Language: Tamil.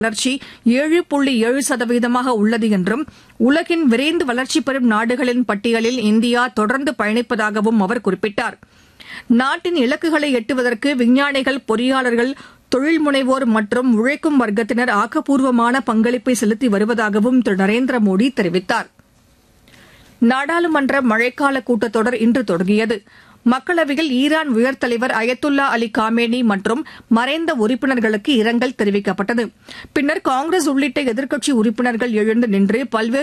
வளர்ச்சி ஏழு புள்ளி ஏழு சதவீதமாக உள்ளது என்றும் உலகின் விரைந்து வளர்ச்சி பெறும் நாடுகளின் பட்டியலில் இந்தியா தொடர்ந்து பயணிப்பதாகவும் அவர் குறிப்பிட்டார் நாட்டின் இலக்குகளை எட்டுவதற்கு விஞ்ஞானிகள் பொறியாளர்கள் தொழில் முனைவோர் மற்றும் உழைக்கும் வர்க்கத்தினர் ஆக்கப்பூர்வமான பங்களிப்பை செலுத்தி வருவதாகவும் திரு நரேந்திர மோடி தெரிவித்தார் நாடாளுமன்ற மழைக்கால கூட்டத்தொடர் இன்று தொடங்கியது மக்களவையில் ஈரான் உயர்தலைவர் அயத்துல்லா அலி காமேனி மற்றும் மறைந்த உறுப்பினர்களுக்கு இரங்கல் தெரிவிக்கப்பட்டது பின்னர் காங்கிரஸ் உள்ளிட்ட எதிர்க்கட்சி உறுப்பினர்கள் எழுந்து நின்று பல்வேறு